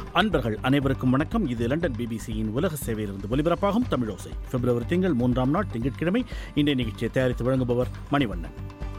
அன்பர்கள் அனைவருக்கும் வணக்கம் இது லண்டன் பிபிசியின் உலக சேவையிலிருந்து ஒலிபரப்பாகும் தமிழோசை பிப்ரவரி திங்கள் மூன்றாம் நாள் திங்கட்கிழமை இன்றைய நிகழ்ச்சியை தயாரித்து வழங்குபவர் மணிவண்ணன்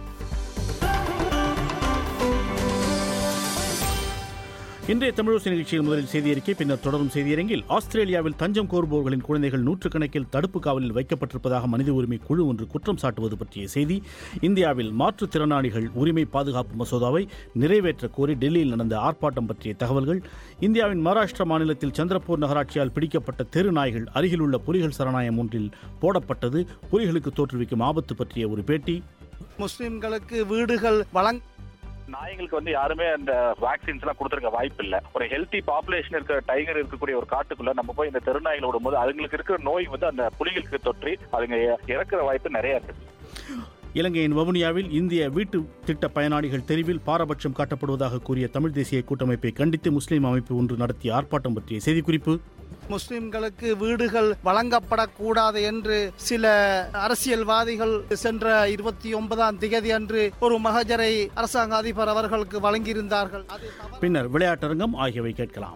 இன்றைய தமிழோசை நிகழ்ச்சியில் முதலில் செய்தி அறிக்கை பின்னர் தொடரும் செய்தியரங்கில் ஆஸ்திரேலியாவில் தஞ்சம் கோருபவர்களின் குழந்தைகள் நூற்றுக்கணக்கில் தடுப்பு காவலில் வைக்கப்பட்டிருப்பதாக மனித உரிமை குழு ஒன்று குற்றம் சாட்டுவது பற்றிய செய்தி இந்தியாவில் மாற்றுத்திறனாளிகள் உரிமை பாதுகாப்பு மசோதாவை நிறைவேற்ற கோரி டெல்லியில் நடந்த ஆர்ப்பாட்டம் பற்றிய தகவல்கள் இந்தியாவின் மகாராஷ்டிரா மாநிலத்தில் சந்திரபூர் நகராட்சியால் பிடிக்கப்பட்ட தெரு நாய்கள் அருகிலுள்ள புலிகள் சரணாலயம் ஒன்றில் போடப்பட்டது புலிகளுக்கு தோற்றுவிக்கும் ஆபத்து பற்றிய ஒரு பேட்டி முஸ்லிம்களுக்கு வீடுகள் வழங் நாய்களுக்கு வந்து யாருமே அந்த வேக்சின்ஸ் எல்லாம் கொடுத்துருக்க வாய்ப்பு இல்ல ஒரு ஹெல்த்தி பாப்புலேஷன் இருக்கிற டைகர் இருக்கக்கூடிய ஒரு காட்டுக்குள்ள நம்ம போய் இந்த தெருநாய்களை விடும்போது அதுங்களுக்கு இருக்கிற நோய் வந்து அந்த புலிகளுக்கு தொற்றி அதுங்க இறக்குற வாய்ப்பு நிறைய இருக்கு இலங்கையின் வவுனியாவில் இந்திய வீட்டு திட்ட பயனாளிகள் தெரிவில் பாரபட்சம் காட்டப்படுவதாக கூறிய தமிழ் தேசிய கூட்டமைப்பை கண்டித்து முஸ்லிம் அமைப்பு ஒன்று நடத்திய ஆர்ப்பாட்டம் பற்றிய செய்திக்குறிப்பு முஸ்லிம்களுக்கு வீடுகள் வழங்கப்படக்கூடாது என்று சில அரசியல்வாதிகள் சென்ற இருபத்தி ஒன்பதாம் திகதி அன்று ஒரு மகஜரை அரசாங்க அதிபர் அவர்களுக்கு வழங்கியிருந்தார்கள் அது தவறு. பின்னர் விளையாட்டரங்கம் ஆகியவை கேட்கலாம்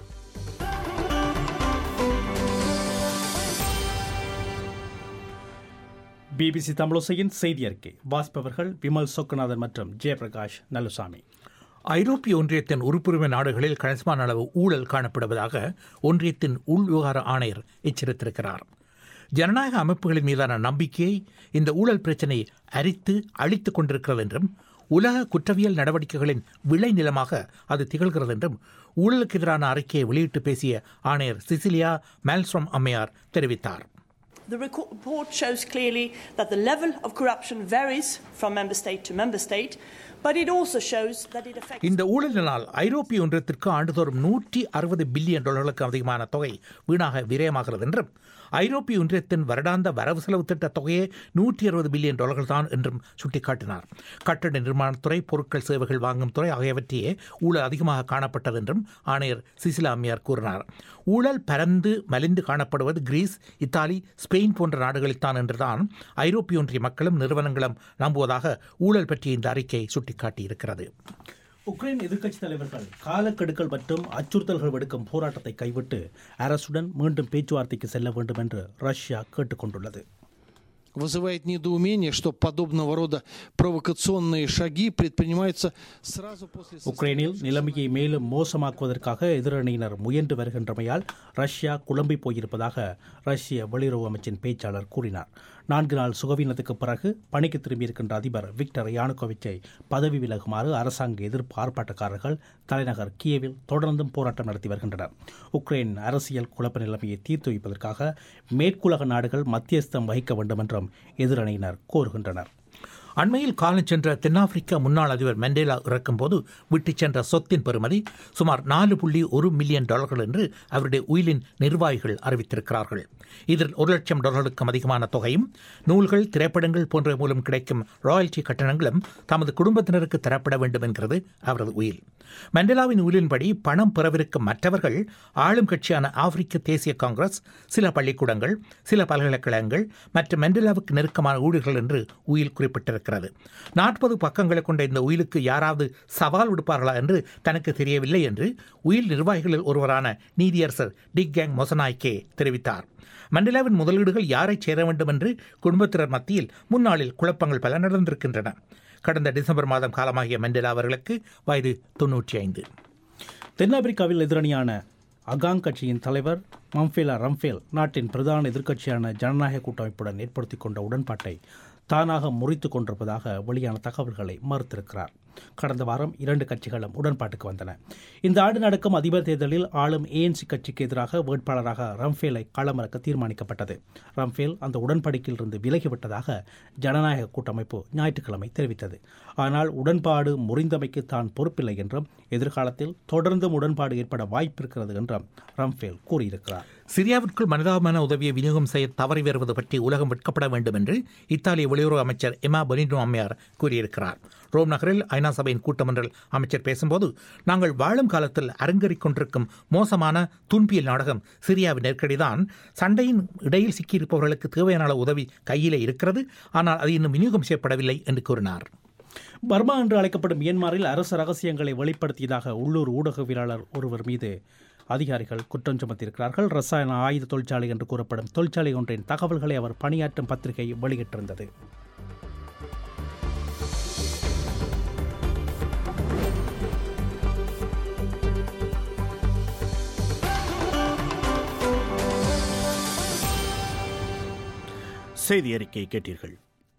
பிபிசி தமிழோசையின் செய்தி அறிக்கை வாசிப்பவர்கள் விமல் சொக்கநாதன் மற்றும் ஜெயபிரகாஷ் நல்லுசாமி ஐரோப்பிய ஒன்றியத்தின் உறுப்புரிமை நாடுகளில் கணிசமான அளவு ஊழல் காணப்படுவதாக ஒன்றியத்தின் உள் விவகார ஆணையர் எச்சரித்திருக்கிறார் ஜனநாயக அமைப்புகளின் மீதான நம்பிக்கையை இந்த ஊழல் பிரச்சினை அரித்து அழித்துக் கொண்டிருக்கிறது என்றும் உலக குற்றவியல் நடவடிக்கைகளின் விளைநிலமாக அது திகழ்கிறது என்றும் ஊழலுக்கு எதிரான அறிக்கையை வெளியிட்டு பேசிய ஆணையர் சிசிலியா மேல்ஸ்ட்ரம் அம்மையார் தெரிவித்தார் The reco- report shows clearly that the level of corruption varies from member state to member state, but it also shows that it affects. இந்த ஊழலினால் ஐரோப்பிய ஒன்றியத்திற்கு ஆண்டுதோறும் நூற்றி அறுபது பில்லியன் டாலர்களுக்கு அதிகமான தொகை வீணாக விரயமாகிறது என்றும் ஐரோப்பிய ஒன்றியத்தின் வருடாந்த வரவு செலவு திட்ட தொகையே நூற்றி அறுபது பில்லியன் டாலர்கள் தான் என்றும் சுட்டிக்காட்டினார் கட்டட நிர்மாணத்துறை பொருட்கள் சேவைகள் வாங்கும் துறை ஆகியவற்றையே ஊழல் அதிகமாக காணப்பட்டது என்றும் ஆணையர் சிசிலா அம்மையார் கூறினார் ஊழல் பரந்து மலிந்து காணப்படுவது கிரீஸ் இத்தாலி ஸ்பெயின் போன்ற நாடுகளில்தான் என்றுதான் ஐரோப்பிய ஒன்றிய மக்களும் நிறுவனங்களும் நம்புவதாக ஊழல் பற்றிய இந்த அறிக்கை சுட்டிக்காட்டியிருக்கிறது உக்ரைன் எதிர்க்கட்சித் தலைவர்கள் காலக்கெடுக்கள் மற்றும் அச்சுறுத்தல்கள் விடுக்கும் போராட்டத்தை கைவிட்டு அரசுடன் மீண்டும் பேச்சுவார்த்தைக்கு செல்ல வேண்டும் என்று ரஷ்யா கேட்டுக்கொண்டுள்ளது вызывает недоумение, что подобного рода провокационные шаги предпринимаются сразу после உக்ரைனில் நிலைமையை மேலும் மோசமாக்குவதற்காக எதிரணியினர் முயன்று வருகின்றமையால் ரஷ்யா குழம்பி போயிருப்பதாக ரஷ்ய வெளியுறவு அமைச்சின் பேச்சாளர் கூறினார் நான்கு நாள் சுகவீனத்துக்கு பிறகு பணிக்கு திரும்பியிருக்கின்ற அதிபர் விக்டர் யானுகோவிச்சை பதவி விலகுமாறு அரசாங்க எதிர்ப்பு ஆர்ப்பாட்டக்காரர்கள் தலைநகர் கியவில் தொடர்ந்தும் போராட்டம் நடத்தி வருகின்றனர் உக்ரைன் அரசியல் குழப்ப நிலைமையை தீர்த்து வைப்பதற்காக மேற்குலக நாடுகள் மத்தியஸ்தம் வகிக்க வேண்டும் என்றும் எதிரணியினர் கோருகின்றனர் அண்மையில் காலம் சென்ற தென்னாப்பிரிக்க முன்னாள் அதிபர் மெண்டேலா இறக்கும்போது விட்டுச் சென்ற சொத்தின் பெறுமதி சுமார் நாலு புள்ளி ஒரு மில்லியன் டாலர்கள் என்று அவருடைய உயிலின் நிர்வாகிகள் அறிவித்திருக்கிறார்கள் இதில் ஒரு லட்சம் டாலர்களுக்கும் அதிகமான தொகையும் நூல்கள் திரைப்படங்கள் போன்ற மூலம் கிடைக்கும் ராயல்டி கட்டணங்களும் தமது குடும்பத்தினருக்கு தரப்பட வேண்டும் என்கிறது அவரது உயில் மெண்டேலாவின் உயிலின்படி பணம் பெறவிருக்கும் மற்றவர்கள் ஆளும் கட்சியான ஆப்பிரிக்க தேசிய காங்கிரஸ் சில பள்ளிக்கூடங்கள் சில பல்கலைக்கழகங்கள் மற்றும் மெண்டேலாவுக்கு நெருக்கமான ஊழியர்கள் என்று உயில் குறிப்பிட்டிருக்கிறது நாற்பது பக்கங்களை கொண்ட இந்த உயிலுக்கு யாராவது சவால் விடுப்பார்களா என்று தனக்கு தெரியவில்லை என்று உயில் நிர்வாகிகளில் ஒருவரான நீதியரசர் டிக் கேங் மொசனாய்கே தெரிவித்தார் மண்டேலாவின் முதலீடுகள் யாரை சேர வேண்டும் என்று குடும்பத்தினர் மத்தியில் முன்னாளில் குழப்பங்கள் பல நடந்திருக்கின்றன கடந்த டிசம்பர் மாதம் காலமாகிய மண்டேலா அவர்களுக்கு வயது தொன்னூற்றி ஐந்து தென்னாப்பிரிக்காவில் எதிரணியான அகாங் கட்சியின் தலைவர் மம்ஃபேலா ரம்ஃபேல் நாட்டின் பிரதான எதிர்க்கட்சியான ஜனநாயக கூட்டமைப்புடன் ஏற்படுத்திக் கொண்ட உடன்பாட்டை தானாக முறித்துக் கொண்டிருப்பதாக வெளியான தகவல்களை மறுத்திருக்கிறார் கடந்த வாரம் இரண்டு கட்சிகளும் உடன்பாட்டுக்கு வந்தன இந்த ஆண்டு நடக்கும் அதிபர் தேர்தலில் ஆளும் ஏஎன்சி கட்சிக்கு எதிராக வேட்பாளராக ரம்ஃபேலை களமிறக்க தீர்மானிக்கப்பட்டது ரம்ஃபேல் அந்த உடன்படிக்கையிலிருந்து விலகிவிட்டதாக ஜனநாயக கூட்டமைப்பு ஞாயிற்றுக்கிழமை தெரிவித்தது ஆனால் உடன்பாடு முறிந்தமைக்கு தான் பொறுப்பில்லை என்றும் எதிர்காலத்தில் தொடர்ந்தும் உடன்பாடு ஏற்பட வாய்ப்பிருக்கிறது என்றும் ரம்ஃபேல் கூறியிருக்கிறார் சிரியாவிற்குள் மனிதாபமான உதவியை விநியோகம் செய்ய தவறி வருவது பற்றி உலகம் வெட்கப்பட வேண்டும் என்று இத்தாலிய வெளியுறவு அமைச்சர் எமா பொனினோ அம்மையார் கூறியிருக்கிறார் ரோம் நகரில் ஐநா சபையின் கூட்டமொன்றில் அமைச்சர் பேசும்போது நாங்கள் வாழும் காலத்தில் அரங்கேறிக் கொண்டிருக்கும் மோசமான துன்பியல் நாடகம் சிரியாவின் நெருக்கடிதான் சண்டையின் இடையில் சிக்கியிருப்பவர்களுக்கு தேவையான அளவு உதவி கையிலே இருக்கிறது ஆனால் அது இன்னும் விநியோகம் செய்யப்படவில்லை என்று கூறினார் பர்மா என்று அழைக்கப்படும் மியன்மாரில் அரசு ரகசியங்களை வெளிப்படுத்தியதாக உள்ளூர் ஊடகவியலாளர் ஒருவர் மீது அதிகாரிகள் குற்றம் சுமத்தியிருக்கிறார்கள் ரசாயன ஆயுத தொழிற்சாலை என்று கூறப்படும் தொழிற்சாலை ஒன்றின் தகவல்களை அவர் பணியாற்றும் பத்திரிகை வெளியிட்டிருந்தது செய்தி அறிக்கை கேட்டீர்கள்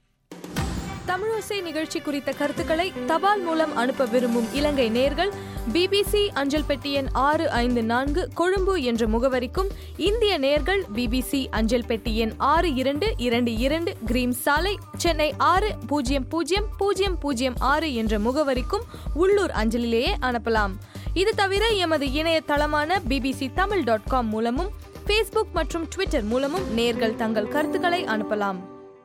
தமிழோசை நிகழ்ச்சி குறித்த கருத்துக்களை தபால் மூலம் அனுப்ப விரும்பும் இலங்கை நேர்கள் பிபிசி அஞ்சல் பெட்டி எண் ஆறு ஐந்து நான்கு கொழும்பு என்ற முகவரிக்கும் இந்திய நேர்கள் பிபிசி அஞ்சல் பெட்டி எண் ஆறு இரண்டு இரண்டு இரண்டு கிரீம் சாலை சென்னை ஆறு பூஜ்ஜியம் பூஜ்ஜியம் பூஜ்ஜியம் பூஜ்ஜியம் ஆறு என்ற முகவரிக்கும் உள்ளூர் அஞ்சலிலேயே அனுப்பலாம் இது தவிர எமது இணையதளமான பிபிசி தமிழ் டாட் காம் மூலமும் ஃபேஸ்புக் மற்றும் ட்விட்டர் மூலமும் நேர்கள் தங்கள் கருத்துக்களை அனுப்பலாம்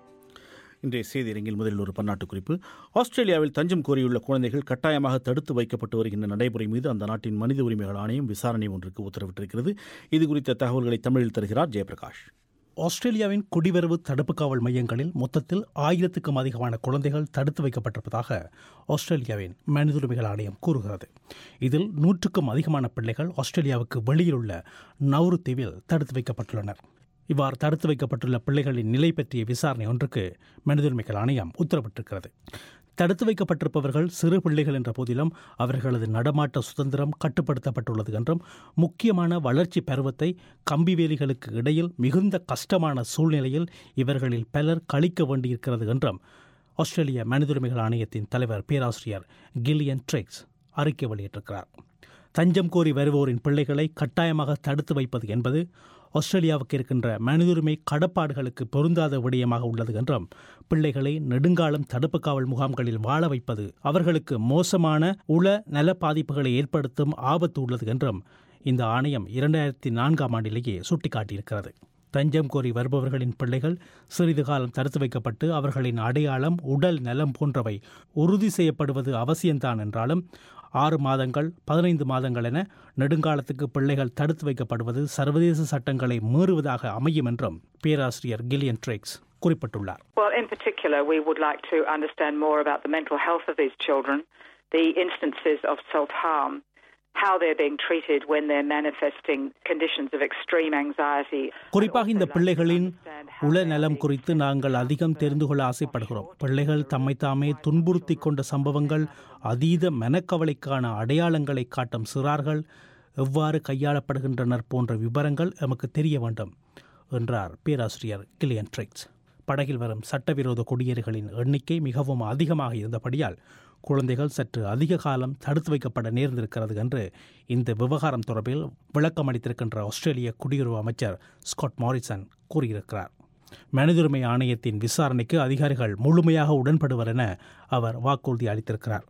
இன்றைய செய்தி அரங்கில் முதலில் ஒரு பன்னாட்டு குறிப்பு ஆஸ்திரேலியாவில் தஞ்சம் கோரியுள்ள குழந்தைகள் கட்டாயமாக தடுத்து வைக்கப்பட்டு வருகின்ற நடைமுறை மீது அந்த நாட்டின் மனித உரிமைகள் ஆணையம் விசாரணை ஒன்றுக்கு உத்தரவிட்டிருக்கிறது இது குறித்த தகவல்களை தமிழில் தருகிறார் ஜெயபிரகாஷ் ஆஸ்திரேலியாவின் குடிவரவு தடுப்பு காவல் மையங்களில் மொத்தத்தில் ஆயிரத்துக்கும் அதிகமான குழந்தைகள் தடுத்து வைக்கப்பட்டிருப்பதாக ஆஸ்திரேலியாவின் மனித உரிமைகள் ஆணையம் கூறுகிறது இதில் நூற்றுக்கும் அதிகமான பிள்ளைகள் ஆஸ்திரேலியாவுக்கு வெளியில் உள்ள நவுரு தீவில் தடுத்து வைக்கப்பட்டுள்ளனர் இவ்வாறு தடுத்து வைக்கப்பட்டுள்ள பிள்ளைகளின் நிலை பற்றிய விசாரணை ஒன்றுக்கு மனித உரிமைகள் ஆணையம் உத்தரவிட்டிருக்கிறது தடுத்து வைக்கப்பட்டிருப்பவர்கள் சிறு பிள்ளைகள் என்ற போதிலும் அவர்களது நடமாட்ட சுதந்திரம் கட்டுப்படுத்தப்பட்டுள்ளது என்றும் முக்கியமான வளர்ச்சி பருவத்தை கம்பிவேலிகளுக்கு இடையில் மிகுந்த கஷ்டமான சூழ்நிலையில் இவர்களில் பலர் கழிக்க வேண்டியிருக்கிறது என்றும் ஆஸ்திரேலிய மனித உரிமைகள் ஆணையத்தின் தலைவர் பேராசிரியர் கில்லியன் ட்ரெக்ஸ் அறிக்கை வெளியிட்டிருக்கிறார் தஞ்சம் கோரி வருவோரின் பிள்ளைகளை கட்டாயமாக தடுத்து வைப்பது என்பது ஆஸ்திரேலியாவுக்கு இருக்கின்ற மனிதுரிமை கடப்பாடுகளுக்கு பொருந்தாத விடயமாக உள்ளது என்றும் பிள்ளைகளை நெடுங்காலம் தடுப்பு காவல் முகாம்களில் வாழ வைப்பது அவர்களுக்கு மோசமான உள நல பாதிப்புகளை ஏற்படுத்தும் ஆபத்து உள்ளது என்றும் இந்த ஆணையம் இரண்டாயிரத்தி நான்காம் ஆண்டிலேயே சுட்டிக்காட்டியிருக்கிறது தஞ்சம் கோரி வருபவர்களின் பிள்ளைகள் சிறிது காலம் தடுத்து வைக்கப்பட்டு அவர்களின் அடையாளம் உடல் நலம் போன்றவை உறுதி செய்யப்படுவது அவசியம்தான் என்றாலும் ஆறு மாதங்கள் பதினைந்து மாதங்கள் என நெடுங்காலத்துக்கு பிள்ளைகள் தடுத்து வைக்கப்படுவது சர்வதேச சட்டங்களை மீறுவதாக அமையும் என்றும் பேராசிரியர் கில்லியன் ட்ரேக்ஸ் குறிப்பிட்டுள்ளார் Well, in particular, we would like to understand more about the mental health of these children, the instances of self harm, how they're being treated when they're manifesting conditions of extreme anxiety. குறிப்பாக இந்த பிள்ளைகளின் உளநலம் குறித்து நாங்கள் அதிகம் தெரிந்து கொள்ள ஆசைப்படுகிறோம் பிள்ளைகள் தம்மை தாமே துன்புறுத்தி கொண்ட சம்பவங்கள் அதீத மனக்கவலைக்கான அடையாளங்களை காட்டும் சிறார்கள் எவ்வாறு கையாளப்படுகின்றனர் போன்ற விவரங்கள் எமக்கு தெரிய வேண்டும் என்றார் பேராசிரியர் கிலியன் ட்ரெக்ஸ் படகில் வரும் சட்டவிரோத குடியேறிகளின் எண்ணிக்கை மிகவும் அதிகமாக இருந்தபடியால் குழந்தைகள் சற்று அதிக காலம் தடுத்து வைக்கப்பட நேர்ந்திருக்கிறது என்று இந்த விவகாரம் தொடர்பில் விளக்கம் அளித்திருக்கின்ற ஆஸ்திரேலிய குடியுறவு அமைச்சர் ஸ்காட் மாரிசன் கூறியிருக்கிறார் மனிதுரிமை ஆணையத்தின் விசாரணைக்கு அதிகாரிகள் முழுமையாக உடன்படுவர் என அவர் வாக்குறுதி அளித்திருக்கிறார்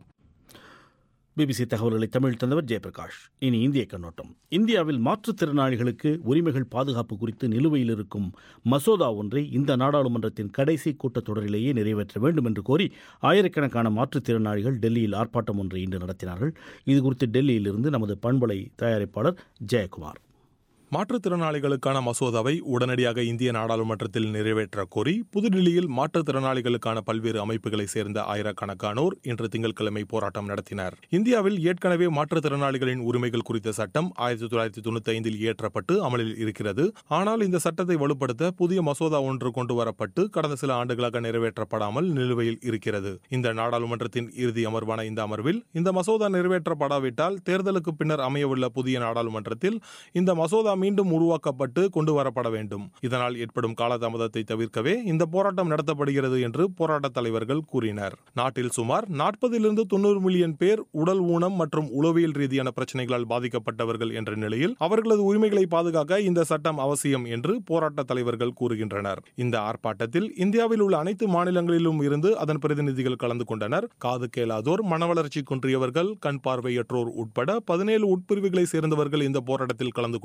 பிபிசி தகவல்களை தமிழ் தந்தவர் ஜெயபிரகாஷ் இனி இந்திய கண்ணோட்டம் இந்தியாவில் மாற்றுத்திறனாளிகளுக்கு உரிமைகள் பாதுகாப்பு குறித்து நிலுவையில் இருக்கும் மசோதா ஒன்றை இந்த நாடாளுமன்றத்தின் கடைசி கூட்டத்தொடரிலேயே நிறைவேற்ற வேண்டும் என்று கோரி ஆயிரக்கணக்கான மாற்றுத்திறனாளிகள் டெல்லியில் ஆர்ப்பாட்டம் ஒன்றை இன்று நடத்தினார்கள் இதுகுறித்து டெல்லியிலிருந்து நமது பண்பலை தயாரிப்பாளர் ஜெயக்குமார் மாற்றுத்திறனாளிகளுக்கான மசோதாவை உடனடியாக இந்திய நாடாளுமன்றத்தில் நிறைவேற்ற கோரி புதுடில்லியில் மாற்றுத்திறனாளிகளுக்கான பல்வேறு அமைப்புகளை சேர்ந்த ஆயிரக்கணக்கானோர் இன்று திங்கட்கிழமை போராட்டம் நடத்தினர் இந்தியாவில் ஏற்கனவே மாற்றுத்திறனாளிகளின் உரிமைகள் குறித்த சட்டம் ஆயிரத்தி தொள்ளாயிரத்தி தொண்ணூத்தி ஐந்தில் இயற்றப்பட்டு அமலில் இருக்கிறது ஆனால் இந்த சட்டத்தை வலுப்படுத்த புதிய மசோதா ஒன்று கொண்டு வரப்பட்டு கடந்த சில ஆண்டுகளாக நிறைவேற்றப்படாமல் நிலுவையில் இருக்கிறது இந்த நாடாளுமன்றத்தின் இறுதி அமர்வான இந்த அமர்வில் இந்த மசோதா நிறைவேற்றப்படாவிட்டால் தேர்தலுக்கு பின்னர் அமையவுள்ள புதிய நாடாளுமன்றத்தில் இந்த மசோதா மீண்டும் உருவாக்கப்பட்டு கொண்டு வரப்பட வேண்டும் இதனால் ஏற்படும் காலதாமதத்தை தவிர்க்கவே இந்த போராட்டம் நடத்தப்படுகிறது என்று போராட்ட தலைவர்கள் கூறினர் நாட்டில் சுமார் நாற்பதிலிருந்து தொண்ணூறு மில்லியன் பேர் உடல் ஊனம் மற்றும் உளவியல் ரீதியான பிரச்சனைகளால் பாதிக்கப்பட்டவர்கள் என்ற நிலையில் அவர்களது உரிமைகளை பாதுகாக்க இந்த சட்டம் அவசியம் என்று போராட்ட தலைவர்கள் கூறுகின்றனர் இந்த ஆர்ப்பாட்டத்தில் இந்தியாவில் உள்ள அனைத்து மாநிலங்களிலும் இருந்து அதன் பிரதிநிதிகள் கலந்து கொண்டனர் காது கேளாதோர் மனவளர்ச்சி குன்றியவர்கள் கண் பார்வையற்றோர் உட்பட பதினேழு உட்பிரிவுகளை சேர்ந்தவர்கள் இந்த போராட்டத்தில் கலந்து கொண்டனர்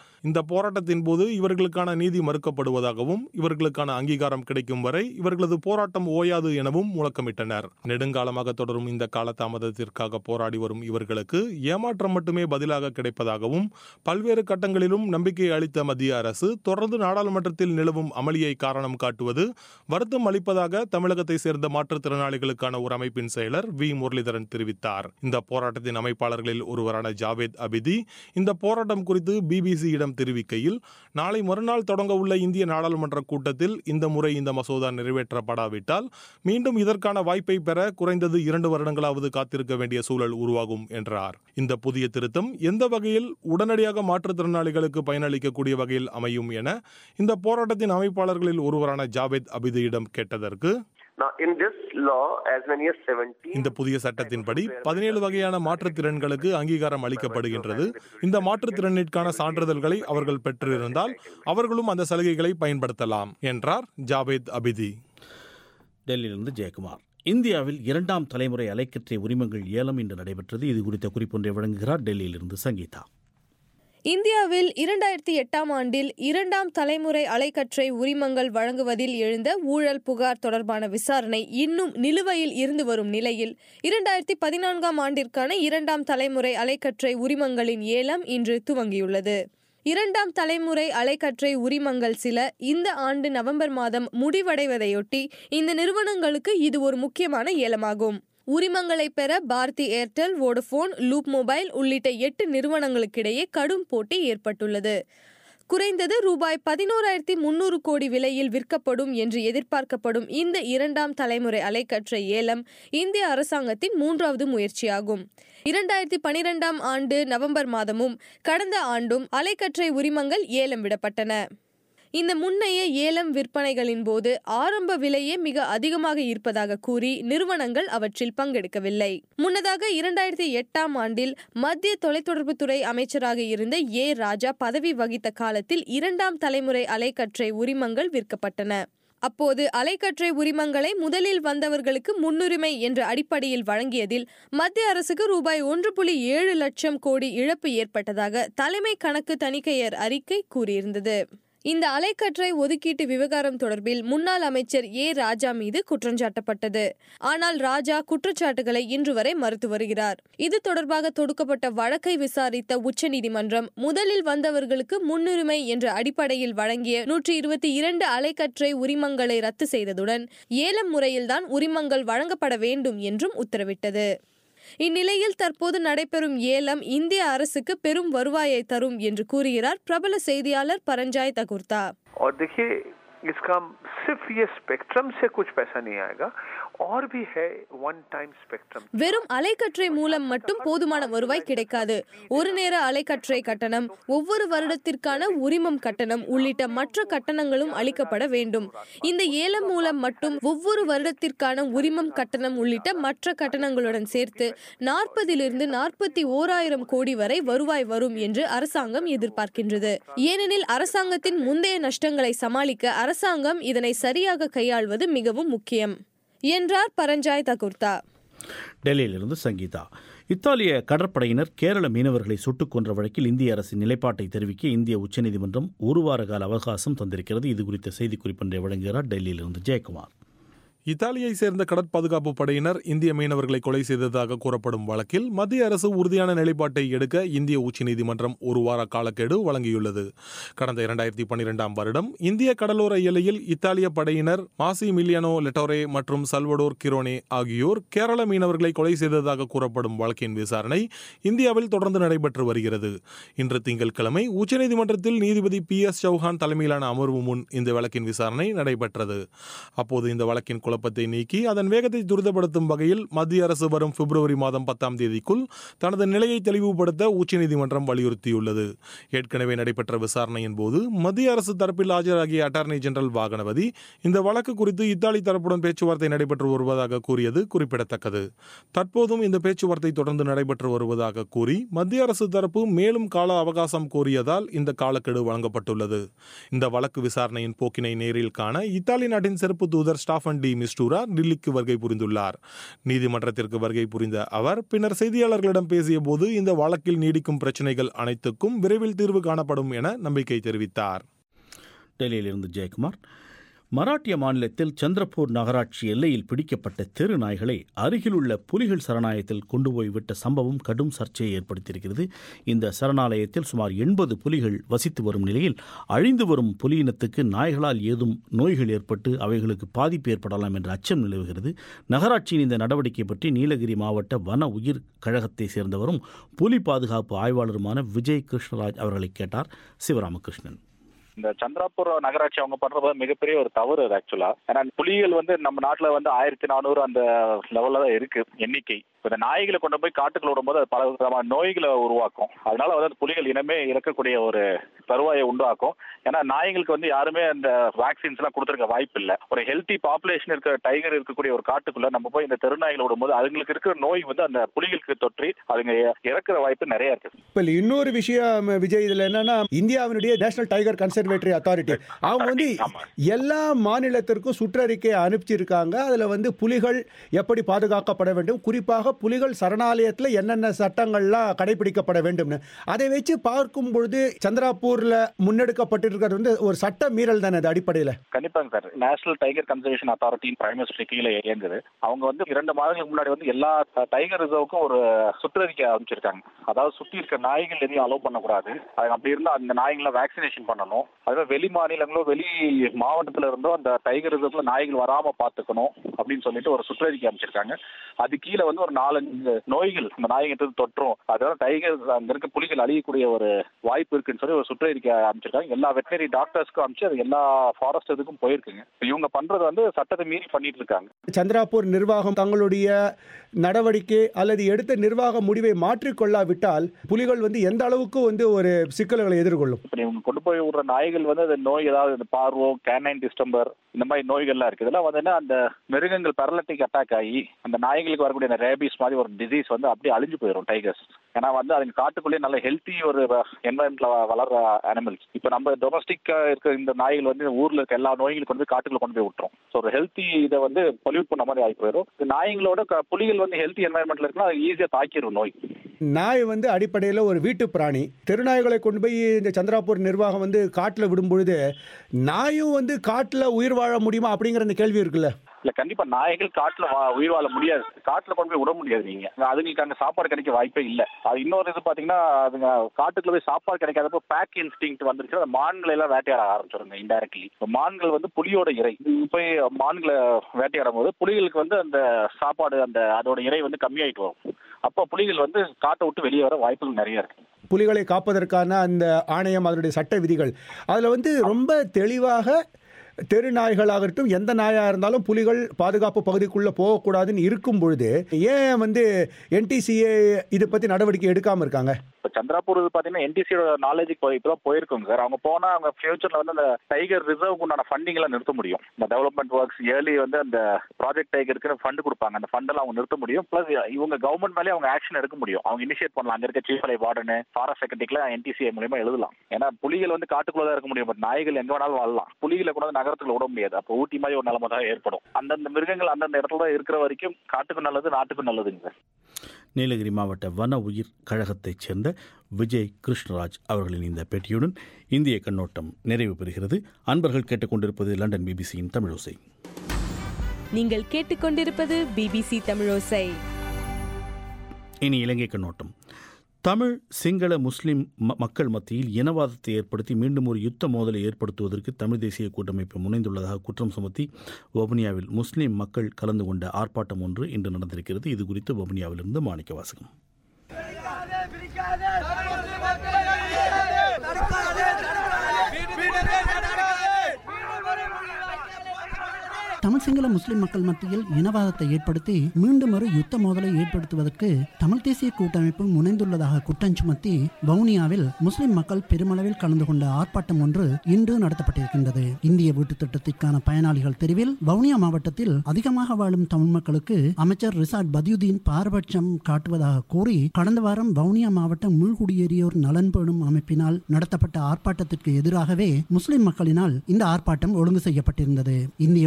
இந்த போராட்டத்தின் போது இவர்களுக்கான நீதி மறுக்கப்படுவதாகவும் இவர்களுக்கான அங்கீகாரம் கிடைக்கும் வரை இவர்களது போராட்டம் ஓயாது எனவும் முழக்கமிட்டனர் நெடுங்காலமாக தொடரும் இந்த காலதாமதத்திற்காக போராடி வரும் இவர்களுக்கு ஏமாற்றம் மட்டுமே பதிலாக கிடைப்பதாகவும் பல்வேறு கட்டங்களிலும் நம்பிக்கை அளித்த மத்திய அரசு தொடர்ந்து நாடாளுமன்றத்தில் நிலவும் அமளியை காரணம் காட்டுவது வருத்தம் அளிப்பதாக தமிழகத்தை சேர்ந்த மாற்றுத்திறனாளிகளுக்கான ஒரு அமைப்பின் செயலர் வி முரளிதரன் தெரிவித்தார் இந்த போராட்டத்தின் அமைப்பாளர்களில் ஒருவரான ஜாவேத் அபிதி இந்த போராட்டம் குறித்து பிபிசியிடம் தெரிவிக்கையில் நாளை மறுநாள் தொடங்க உள்ள இந்திய நாடாளுமன்ற கூட்டத்தில் இந்த முறை இந்த மசோதா நிறைவேற்றப்படாவிட்டால் மீண்டும் இதற்கான வாய்ப்பை பெற குறைந்தது இரண்டு வருடங்களாவது காத்திருக்க வேண்டிய சூழல் உருவாகும் என்றார் இந்த புதிய திருத்தம் எந்த வகையில் உடனடியாக மாற்றுத்திறனாளிகளுக்கு பயனளிக்கக்கூடிய வகையில் அமையும் என இந்த போராட்டத்தின் அமைப்பாளர்களில் ஒருவரான ஜாவேத் அபிதியிடம் கேட்டதற்கு Now, in this law, as many as 17 இந்த புதிய சட்டத்தின்படி பதினேழு வகையான மாற்றுத்திறன்களுக்கு அங்கீகாரம் அளிக்கப்படுகின்றது இந்த மாற்றுத்திறனிற்கான சான்றிதழ்களை அவர்கள் பெற்றிருந்தால் அவர்களும் அந்த சலுகைகளை பயன்படுத்தலாம் என்றார் ஜாவேத் அபிதி டெல்லியிலிருந்து ஜெயக்குமார் இந்தியாவில் இரண்டாம் தலைமுறை அலைக்கற்றை உரிமங்கள் ஏலம் இன்று நடைபெற்றது இது குறித்த குறிப்பொன்றை வழங்குகிறார் டெல்லியிலிருந்து சங்கீதா இந்தியாவில் இரண்டாயிரத்தி எட்டாம் ஆண்டில் இரண்டாம் தலைமுறை அலைக்கற்றை உரிமங்கள் வழங்குவதில் எழுந்த ஊழல் புகார் தொடர்பான விசாரணை இன்னும் நிலுவையில் இருந்து வரும் நிலையில் இரண்டாயிரத்தி பதினான்காம் ஆண்டிற்கான இரண்டாம் தலைமுறை அலைக்கற்றை உரிமங்களின் ஏலம் இன்று துவங்கியுள்ளது இரண்டாம் தலைமுறை அலைக்கற்றை உரிமங்கள் சில இந்த ஆண்டு நவம்பர் மாதம் முடிவடைவதையொட்டி இந்த நிறுவனங்களுக்கு இது ஒரு முக்கியமான ஏலமாகும் உரிமங்களை பெற Bharti Airtel Vodafone Loop mobile உள்ளிட்ட எட்டு நிறுவனங்களுக்கிடையே கடும் போட்டி ஏற்பட்டுள்ளது குறைந்தது ரூபாய் பதினோராயிரத்தி முன்னூறு கோடி விலையில் விற்கப்படும் என்று எதிர்பார்க்கப்படும் இந்த இரண்டாம் தலைமுறை அலைக்கற்றை ஏலம் இந்திய அரசாங்கத்தின் மூன்றாவது முயற்சியாகும் இரண்டாயிரத்தி பனிரெண்டாம் ஆண்டு நவம்பர் மாதமும் கடந்த ஆண்டும் அலைக்கற்றை உரிமங்கள் ஏலம் விடப்பட்டன இந்த முன்னைய ஏலம் விற்பனைகளின் போது ஆரம்ப விலையே மிக அதிகமாக இருப்பதாக கூறி நிறுவனங்கள் அவற்றில் பங்கெடுக்கவில்லை முன்னதாக இரண்டாயிரத்தி எட்டாம் ஆண்டில் மத்திய தொலைத்தொடர்புத்துறை அமைச்சராக இருந்த ஏ ராஜா பதவி வகித்த காலத்தில் இரண்டாம் தலைமுறை அலைக்கற்றை உரிமங்கள் விற்கப்பட்டன அப்போது அலைக்கற்றை உரிமங்களை முதலில் வந்தவர்களுக்கு முன்னுரிமை என்ற அடிப்படையில் வழங்கியதில் மத்திய அரசுக்கு ரூபாய் ஒன்று புள்ளி ஏழு லட்சம் கோடி இழப்பு ஏற்பட்டதாக தலைமை கணக்கு தணிக்கையர் அறிக்கை கூறியிருந்தது இந்த அலைக்கற்றை ஒதுக்கீட்டு விவகாரம் தொடர்பில் முன்னாள் அமைச்சர் ஏ ராஜா மீது குற்றஞ்சாட்டப்பட்டது ஆனால் ராஜா குற்றச்சாட்டுகளை இன்று வரை மறுத்து வருகிறார் இது தொடர்பாக தொடுக்கப்பட்ட வழக்கை விசாரித்த உச்சநீதிமன்றம் முதலில் வந்தவர்களுக்கு முன்னுரிமை என்ற அடிப்படையில் வழங்கிய நூற்றி இருபத்தி இரண்டு அலைக்கற்றை உரிமங்களை ரத்து செய்ததுடன் ஏலம் முறையில்தான் உரிமங்கள் வழங்கப்பட வேண்டும் என்றும் உத்தரவிட்டது இந்நிலையில் தற்போது நடைபெறும் ஏலம் இந்திய அரசுக்கு பெரும் வருவாயை தரும் என்று கூறுகிறார் பிரபல செய்தியாளர் பரஞ்சாய் தகுர்தா और देखिए इसका सिर्फ ये स्पेक्ट्रम से कुछ पैसा नहीं आएगा और भी है वन टाइम स्पेक्ट्रम வெறும் அலைக்கற்றை மூலம் மட்டும் போதுமான வருவாய் கிடைக்காது ஒரு நேர அலைக்கற்றை கட்டணம் ஒவ்வொரு வருடத்திற்கான உரிமம் கட்டணம் உள்ளிட்ட மற்ற கட்டணங்களும் அளிக்கப்பட வேண்டும் இந்த ஏலம் மூலம் மட்டும் ஒவ்வொரு வருடத்திற்கான உரிமம் கட்டணம் உள்ளிட்ட மற்ற கட்டணங்களுடன் சேர்த்து நாற்பதிலிருந்து நாற்பத்தி ஓராயிரம் கோடி வரை வருவாய் வரும் என்று அரசாங்கம் எதிர்பார்க்கின்றது ஏனெனில் அரசாங்கத்தின் முந்தைய நஷ்டங்களை சமாளிக்க அரசாங்கம் இதனை சரியாக கையாள்வது மிகவும் முக்கியம் என்றார் பரஞ்சாய் தகுர்தா டெல்லியிலிருந்து சங்கீதா இத்தாலிய கடற்படையினர் கேரள மீனவர்களை சுட்டுக் கொன்ற வழக்கில் இந்திய அரசின் நிலைப்பாட்டை தெரிவிக்க இந்திய உச்சநீதிமன்றம் ஒரு வார கால அவகாசம் தந்திருக்கிறது இது குறித்த செய்திக்குறிப்பொன்றை வழங்குகிறார் டெல்லியிலிருந்து ஜெயக்குமார் இத்தாலியை சேர்ந்த கடற்பாதுகாப்பு படையினர் இந்திய மீனவர்களை கொலை செய்ததாக கூறப்படும் வழக்கில் மத்திய அரசு உறுதியான நிலைப்பாட்டை எடுக்க இந்திய உச்சநீதிமன்றம் ஒரு வார காலக்கெடு வழங்கியுள்ளது கடந்த இரண்டாயிரத்தி பன்னிரெண்டாம் வருடம் இந்திய கடலோர எல்லையில் இத்தாலிய படையினர் மாசி மில்லியனோ லெட்டோரே மற்றும் சல்வடோர் கிரோனே ஆகியோர் கேரள மீனவர்களை கொலை செய்ததாக கூறப்படும் வழக்கின் விசாரணை இந்தியாவில் தொடர்ந்து நடைபெற்று வருகிறது இன்று திங்கட்கிழமை உச்சநீதிமன்றத்தில் நீதிபதி பி எஸ் சௌஹான் தலைமையிலான அமர்வு முன் இந்த வழக்கின் விசாரணை நடைபெற்றது அப்போது இந்த வழக்கின் குழப்பத்தை நீக்கி அதன் வேகத்தை துரிதப்படுத்தும் வகையில் மத்திய அரசு வரும் பிப்ரவரி மாதம் பத்தாம் தேதிக்குள் தனது நிலையை தெளிவுபடுத்த உச்சநீதிமன்றம் வலியுறுத்தியுள்ளது ஏற்கனவே நடைபெற்ற விசாரணையின் போது மத்திய அரசு தரப்பில் ஆஜராகிய அட்டார்னி ஜெனரல் வாகனவதி இந்த வழக்கு குறித்து இத்தாலி தரப்புடன் பேச்சுவார்த்தை நடைபெற்று வருவதாக கூறியது குறிப்பிடத்தக்கது தற்போதும் இந்த பேச்சுவார்த்தை தொடர்ந்து நடைபெற்று வருவதாக கூறி மத்திய அரசு தரப்பு மேலும் கால அவகாசம் கோரியதால் இந்த காலக்கெடு வழங்கப்பட்டுள்ளது இந்த வழக்கு விசாரணையின் போக்கினை நேரில் காண இத்தாலி நாட்டின் சிறப்பு தூதர் ஸ்டாஃபன் டி மிஸ்டூரா டில்லிக்கு வருகை புரிந்துள்ளார் நீதிமன்றத்திற்கு வருகை புரிந்த அவர் பின்னர் செய்தியாளர்களிடம் பேசிய போது இந்த வழக்கில் நீடிக்கும் பிரச்சினைகள் அனைத்துக்கும் விரைவில் தீர்வு காணப்படும் என நம்பிக்கை தெரிவித்தார் டெல்லியிலிருந்து ஜெயக்குமார் மராட்டிய மாநிலத்தில் சந்திரபூர் நகராட்சி எல்லையில் பிடிக்கப்பட்ட தெரு நாய்களை அருகிலுள்ள புலிகள் சரணாலயத்தில் கொண்டு போய் விட்ட சம்பவம் கடும் சர்ச்சையை ஏற்படுத்தியிருக்கிறது இந்த சரணாலயத்தில் சுமார் எண்பது புலிகள் வசித்து வரும் நிலையில் அழிந்து வரும் புலியினத்துக்கு நாய்களால் ஏதும் நோய்கள் ஏற்பட்டு அவைகளுக்கு பாதிப்பு ஏற்படலாம் என்ற அச்சம் நிலவுகிறது நகராட்சியின் இந்த நடவடிக்கை பற்றி நீலகிரி மாவட்ட வன உயிர் கழகத்தை சேர்ந்தவரும் புலி பாதுகாப்பு ஆய்வாளருமான விஜய் கிருஷ்ணராஜ் அவர்களை கேட்டார் சிவராமகிருஷ்ணன் இந்த சந்திராபுர நகராட்சி அவங்க பண்றது மிகப்பெரிய ஒரு தவறு அது ஆக்சுவலா ஏன்னா புலிகள் வந்து நம்ம நாட்டுல வந்து ஆயிரத்தி நானூறு அந்த லெவல்ல தான் இருக்கு எண்ணிக்கை இந்த நாய்களை கொண்டு போய் காட்டுக்குள்ள விடும்போது அது பல விதமான நோய்களை உருவாக்கும் அதனால வந்து அந்த புலிகள் இனமே இறக்கக்கூடிய ஒரு தருவாயை உண்டாக்கும் ஏன்னா நாய்களுக்கு வந்து யாருமே அந்த வேக்சின்ஸ் எல்லாம் கொடுத்துருக்க வாய்ப்பு இல்லை ஒரு ஹெல்த்தி பாப்புலேஷன் இருக்கிற டைகர் இருக்கக்கூடிய ஒரு காட்டுக்குள்ள நம்ம போய் இந்த தெருநாய்களை விடும்போது அதுங்களுக்கு இருக்கிற நோய் வந்து அந்த புலிகளுக்கு தொற்றி அதுங்க இறக்குற வாய்ப்பு நிறைய இருக்கு இப்போ இன்னொரு விஷயம் விஜய் இதில் என்னன்னா இந்தியாவினுடைய நேஷனல் டைகர் கன்சர்வேட்டரி அத்தாரிட்டி அவங்க வந்து எல்லா மாநிலத்திற்கும் சுற்றறிக்கை அனுப்பிச்சிருக்காங்க அதில் வந்து புலிகள் எப்படி பாதுகாக்கப்பட வேண்டும் குறிப்பாக புலிகள் சரணாலயத்தில் என்னென்ன சட்டங்கள்லாம் கடைபிடிக்கப்பட வேண்டும்னு அதை வச்சு பார்க்கும் பொழுது சந்திராபூர்ல முன்னெடுக்கப்பட்டிருக்கிறது வந்து ஒரு சட்ட மீறல் தானே அது அடிப்படையில் கண்டிப்பாங்க sir national tiger conservation authority prime minister கீழே இயங்குது அவங்க வந்து இரண்டு மாதங்களுக்கு முன்னாடி வந்து எல்லா டைகர் ரிசர்வுக்கும் ஒரு சுற்றறிக்கை அமைச்சிருக்காங்க அதாவது சுற்றி இருக்க நாய்கள் எதையும் அலோவ் பண்ணக்கூடாது அது அப்படி இருந்தால் அந்த நாய்களை வேக்சினேஷன் பண்ணணும் அதுவே வெளி மாநிலங்களோ வெளி மாவட்டத்தில் இருந்தோ அந்த டைகர் ரிசர்வ்ல நாய்கள் வராம பார்த்துக்கணும் அப்படின்னு சொல்லிட்டு ஒரு சுற்றறிக்கை அமைச்சிருக்காங்க அது கீழே வந்து ஒரு நாலஞ்சு நோய்கள் அந்த நாய்கிட்ட தொற்றும் அதனால டைகர் அங்க இருக்க புலிகள் அழியக்கூடிய ஒரு வாய்ப்பு இருக்குன்னு சொல்லி ஒரு சுற்றறிக்கை அமைச்சிருக்காங்க எல்லா வெட்டினரி டாக்டர்ஸ்க்கும் அமைச்சு அது எல்லா ஃபாரஸ்ட் இதுக்கும் போயிருக்குங்க இவங்க பண்றது வந்து சட்டத்தை மீறி பண்ணிட்டு இருக்காங்க சந்திராபூர் நிர்வாகம் தங்களுடைய நடவடிக்கை அல்லது எடுத்த நிர்வாக முடிவை மாற்றிக்கொள்ளாவிட்டால் புலிகள் வந்து எந்த அளவுக்கு வந்து ஒரு சிக்கல்களை எதிர்கொள்ளும் இப்ப இவங்க கொண்டு போய் விடுற நாய்கள் வந்து அந்த நோய் ஏதாவது இந்த பார்வோ கேனைன் டிஸ்டம்பர் இந்த மாதிரி நோய்கள்லாம் இருக்கு இதெல்லாம் வந்து அந்த மிருகங்கள் பெரலட்டிக் அட்டாக் ஆகி அந்த நாய்களுக்கு வரக்கூடிய அந்த ரேபிஸ் மாதிரி ஒரு டிசீஸ் வந்து அப்படியே அழிஞ்சு போயிடும் டைகர்ஸ் ஏன்னா வந்து அதுங்க காட்டுக்குள்ளேயே நல்ல ஹெல்த்தி ஒரு என்வரன்மெண்ட்ல வளர்ற அனிமல்ஸ் இப்போ நம்ம டொமஸ்டிக்கா இருக்க இந்த நாய்கள் வந்து ஊர்ல இருக்க எல்லா நோய்களுக்கு வந்து காட்டுக்குள்ள கொண்டு போய் விட்டுரும் ஸோ ஒரு ஹெல்த்தி இதை வந்து பொல்யூட் பண்ண மாதிரி ஆகி போயிடும் இந்த நாய்களோட புலிகள் வந்து ஹெல்த்தி என்வரன்மெண்ட்ல இருக்குன்னா அது ஈஸியாக தாக்கிடும் நோய் நாய் வந்து அடிப்படையில் ஒரு வீட்டு பிராணி தெருநாய்களை கொண்டு போய் இந்த சந்திராபூர் நிர்வாகம் வந்து காட்டில் விடும் பொழுது நாயும் வந்து காட்டில் உயிர் வாழ முடியுமா அப்படிங்கிற அந்த கேள்வி இருக்குல்ல இல்ல கண்டிப்பா நாய்கள் காட்டுல உயிர் வாழ முடியாது காட்டுல கொண்டு போய் விட முடியாது நீங்க அதுங்களுக்கு அங்க சாப்பாடு கிடைக்க வாய்ப்பே இல்ல அது இன்னொரு இது பாத்தீங்கன்னா அதுங்க காட்டுக்குள்ள போய் சாப்பாடு கிடைக்காதப்போ பேக் இன்ஸ்டிங் வந்துருச்சு அந்த மான்களை எல்லாம் வேட்டையாட ஆரம்பிச்சிருங்க இன்டெரக்ட்லி மான்கள் வந்து புலியோட இறை போய் மான்களை வேட்டையாடும் போது புலிகளுக்கு வந்து அந்த சாப்பாடு அந்த அதோட இறை வந்து கம்மியாயிட்டு வரும் அப்போ புலிகள் வந்து காட்டை விட்டு வெளியே வர வாய்ப்புகள் நிறைய இருக்கு புலிகளை காப்பதற்கான அந்த ஆணையம் அதனுடைய சட்ட விதிகள் அதில் வந்து ரொம்ப தெளிவாக தெரு நாய்களாகட்டும் எந்த நாயாக இருந்தாலும் புலிகள் பாதுகாப்பு பகுதிக்குள்ளே போகக்கூடாதுன்னு இருக்கும் பொழுது ஏன் வந்து என்டிசிஏ இதை பற்றி நடவடிக்கை எடுக்காமல் இருக்காங்க இப்போ சந்திராபூர் பார்த்தீங்கன்னா என்டிசியோட நாலேஜுக்கு போய் இப்போ போயிருக்கோங்க சார் அவங்க போனால் அவங்க ஃபியூச்சரில் வந்து அந்த டைகர் ரிசர்வ்க்கு உண்டான ஃபண்டிங் எல்லாம் நிறுத்த முடியும் இந்த டெவலப்மெண்ட் ஒர்க்ஸ் ஏர்லி வந்து அந்த ப்ராஜெக்ட் டைகருக்கு ஃபண்டு கொடுப்பாங்க அந்த ஃபண்டெல்லாம் அவங்க நிறுத்த முடியும் ப்ளஸ் இவங்க கவர்மெண்ட் மேலே அவங்க ஆக்ஷன் எடுக்க முடியும் அவங்க இனிஷியேட் பண்ணலாம் அங்கே இருக்க சீஃப் அலை வார்டனு ஃபாரஸ்ட் செக்ரட்டரிக்குலாம் என்டிசிஏ மூலியமா எழுதலாம் ஏன்னா புலிகள் வந்து காட்டுக்குள்ள தான் இருக்க முடியும் பட் நாய்கள் எங்க வேணாலும் வாழலாம் புலிகளை கூட நகரத்துக்குள்ள விட முடியாது அப்போ ஊட்டி மாதிரி ஒரு நிலைமை தான் ஏற்படும் அந்தந்த மிருகங்கள் அந்தந்த இடத்துல தான் இருக்கிற வரைக்கும் காட்டுக்கும் நல்லது நாட்டுக்கும் நல்லதுங்க சார் நீலகிரி மாவட்ட வன உயிர் கழகத்தைச் சேர்ந்த விஜய் கிருஷ்ணராஜ் அவர்களின் இந்த பேட்டியுடன் இந்திய கண்ணோட்டம் நிறைவு பெறுகிறது அன்பர்கள் கேட்டுக்கொண்டிருப்பது லண்டன் பிபிசியின் தமிழோசை நீங்கள் கேட்டுக்கொண்டிருப்பது பிபிசி தமிழோசை இனி இலங்கை கண்ணோட்டம் தமிழ் சிங்கள முஸ்லிம் மக்கள் மத்தியில் இனவாதத்தை ஏற்படுத்தி மீண்டும் ஒரு யுத்த மோதலை ஏற்படுத்துவதற்கு தமிழ் தேசிய கூட்டமைப்பு முனைந்துள்ளதாக குற்றம் சுமத்தி வவுனியாவில் முஸ்லிம் மக்கள் கலந்து கொண்ட ஆர்ப்பாட்டம் ஒன்று இன்று நடந்திருக்கிறது இது குறித்து வவுனியாவிலிருந்து மாணிக்க வாசகம் தமிழ் சிங்கள முஸ்லிம் மக்கள் மத்தியில் இனவாதத்தை ஏற்படுத்தி மீண்டும் ஒரு யுத்த மோதலை ஏற்படுத்துவதற்கு தமிழ் தேசிய கூட்டமைப்பு முனைந்துள்ளதாக குற்றம் சுமத்தி வவுனியாவில் முஸ்லிம் மக்கள் பெருமளவில் கலந்து கொண்ட ஆர்ப்பாட்டம் ஒன்று இன்று நடத்தப்பட்டிருக்கின்றது இந்திய வீட்டு திட்டத்திற்கான பயனாளிகள் தெரிவில் வவுனியா மாவட்டத்தில் அதிகமாக வாழும் தமிழ் மக்களுக்கு அமைச்சர் ரிசாட் பதியுதீன் பாரபட்சம் காட்டுவதாக கூறி கடந்த வாரம் வவுனியா மாவட்ட மீள்குடியேறியோர் நலன் பேணும் அமைப்பினால் நடத்தப்பட்ட ஆர்ப்பாட்டத்திற்கு எதிராகவே முஸ்லிம் மக்களினால் இந்த ஆர்ப்பாட்டம் ஒழுங்கு செய்யப்பட்டிருந்தது இந்திய வீட்டு திட்டத்தை